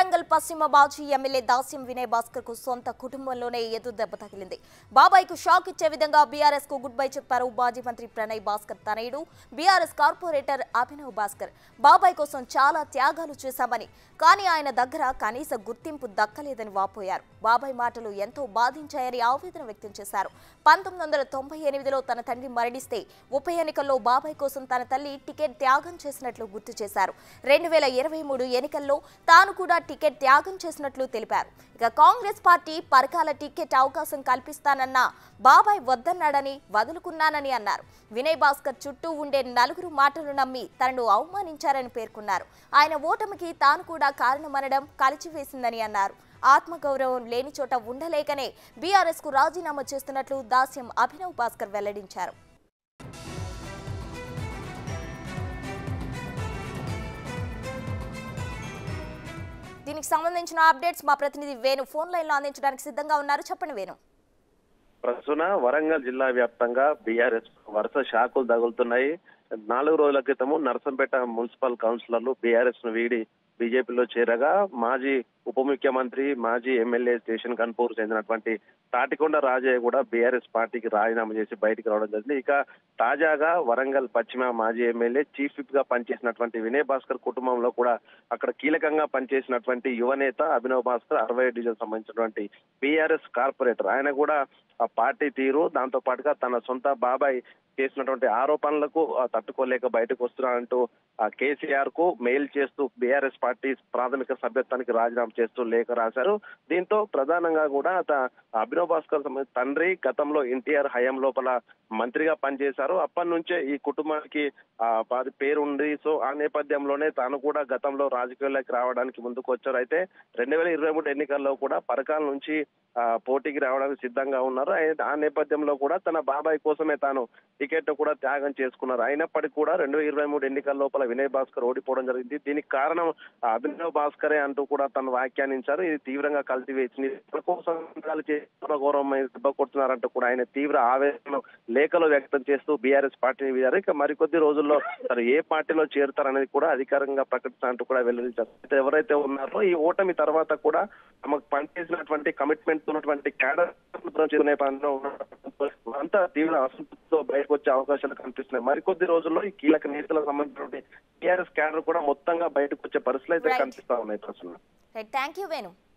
వరంగల్ పశ్చిమ మాజీ ఎమ్మెల్యే దాస్యం వినయ్ భాస్కర్ కు సొంత కుటుంబంలోనే ఎదురు దెబ్బ తగిలింది బాబాయ్ కు షాక్ ఇచ్చే విధంగా బీఆర్ఎస్ కు గుడ్ బై చెప్పారు మాజీ మంత్రి ప్రణయ్ భాస్కర్ తనయుడు బీఆర్ఎస్ కార్పొరేటర్ అభినవ్ భాస్కర్ బాబాయ్ కోసం చాలా త్యాగాలు చేశామని కానీ ఆయన దగ్గర కనీస గుర్తింపు దక్కలేదని వాపోయారు బాబాయ్ మాటలు ఎంతో బాధించాయని ఆవేదన వ్యక్తం చేశారు పంతొమ్మిది వందల తొంభై ఎనిమిదిలో తన తండ్రి మరణిస్తే ఉప ఎన్నికల్లో బాబాయ్ కోసం తన తల్లి టికెట్ త్యాగం చేసినట్లు గుర్తు చేశారు రెండు వేల ఇరవై మూడు ఎన్నికల్లో తాను కూడా టికెట్ త్యాగం చేసినట్లు తెలిపారు ఇక కాంగ్రెస్ పార్టీ పరకాల టికెట్ అవకాశం కల్పిస్తానన్న బాబాయ్ వద్దన్నాడని వదులుకున్నానని అన్నారు వినయ్ భాస్కర్ చుట్టూ ఉండే నలుగురు మాటలు నమ్మి తనను అవమానించారని పేర్కొన్నారు ఆయన ఓటమికి తాను కూడా కారణమనడం కలిచివేసిందని అన్నారు ఆత్మగౌరవం లేని చోట ఉండలేకనే బీఆర్ఎస్ కు రాజీనామా చేస్తున్నట్లు దాస్యం అభినవ్ భాస్కర్ వెల్లడించారు దీనికి సంబంధించిన అప్డేట్స్ మా ప్రతినిధి వేణు ఫోన్ లైన్ లో అందించడానికి సిద్ధంగా ఉన్నారు చెప్పండి వేణు ప్రస్తున వరంగల్ జిల్లా వ్యాప్తంగా బీఆర్ఎస్ వరుస షాకులు తగులుతున్నాయి నాలుగు రోజుల క్రితము నర్సంపేట మున్సిపల్ కౌన్సిలర్లు బీఆర్ఎస్ ను వీడి బీజేపీలో చేరగా మాజీ ఉప ముఖ్యమంత్రి మాజీ ఎమ్మెల్యే స్టేషన్ కన్పూర్ చెందినటువంటి తాటికొండ రాజయ్య కూడా బీఆర్ఎస్ పార్టీకి రాజీనామా చేసి బయటికి రావడం జరిగింది ఇక తాజాగా వరంగల్ పశ్చిమ మాజీ ఎమ్మెల్యే చీఫ్ విప్ గా పనిచేసినటువంటి వినయ్ భాస్కర్ కుటుంబంలో కూడా అక్కడ కీలకంగా పనిచేసినటువంటి యువనేత అభినవ్ భాస్కర్ అరవై డివిజన్ సంబంధించినటువంటి బీఆర్ఎస్ కార్పొరేటర్ ఆయన కూడా ఆ పార్టీ తీరు దాంతో పాటుగా తన సొంత బాబాయ్ చేసినటువంటి ఆరోపణలకు ఆ, తట్టుకోలేక బయటకు వస్తున్నారంటూ ఆ కేసీఆర్ కు మెయిల్ చేస్తూ బీఆర్ఎస్ పార్టీ ప్రాథమిక సభ్యత్వానికి రాజీనామా చేస్తూ లేఖ రాశారు దీంతో ప్రధానంగా కూడా త- అభినవ్ భాస్కర్ సంబంధించి తండ్రి గతంలో ఎన్టీఆర్ హయాం లోపల మంత్రిగా పనిచేశారు అప్పటి నుంచే ఈ కుటుంబానికి ఆ వారి పేరు ఉంది సో ఆ నేపథ్యంలోనే తాను కూడా గతంలో రాజకీయాల్లోకి రావడానికి ముందుకు వచ్చారు అయితే రెండు వేల ఇరవై మూడు ఎన్నికల్లో కూడా పరకాల నుంచి ఆ, పోటీకి రావడానికి సిద్ధంగా ఉన్నారు అయితే ఆ నేపథ్యంలో కూడా తన బాబాయ్ కోసమే తాను టికెట్ కూడా త్యాగం చేసుకున్నారు అయినప్పటికీ కూడా రెండు వేల ఇరవై మూడు ఎన్నికల లోపల వినయ్ భాస్కర్ ఓడిపోవడం జరిగింది దీనికి కారణం ఆ అభినవ్ భాస్కరే అంటూ కూడా తను వ్యాఖ్యానించారు ఇది తీవ్రంగా కలిసివేసింది తన కోసం సంతకాలు చేసి గౌరవం దెబ్బ కొడుతున్నారంటూ కూడా ఆయన తీవ్ర ఆవేదన లేఖలో వ్యక్తం చేస్తూ బీఆర్ఎస్ పార్టీని వీడారు ఇక మరికొద్ది రోజుల్లో తను ఏ పార్టీలో చేరుతారనేది కూడా అధికారికంగా ప్రకటిస్తారంటూ కూడా వెల్లడించారు అయితే ఎవరైతే ఉన్నారో ఈ ఓటమి తర్వాత కూడా తమకు పనిచేసినటువంటి కమిట్మెంట్ ఉన్నటువంటి క్యాడర్ చేసుకునే పనిలో ఉన్న అంతా తీవ్ర అసంతృప్తితో బయటకు వచ్చే అవకాశాలు కనిపిస్తున్నాయి మరికొద్ది రోజుల్లో ఈ కీలక నేతలకు సంబంధించినటువంటి టీఆర్ఎస్ క్యాడర్ కూడా మొత్తంగా బయటకు వచ్చే పరిస్థితులు అయితే Right. కనిపిస్తా ఉన్నాయి ప్రస్తుతం థ్యాంక్ యూ వేణు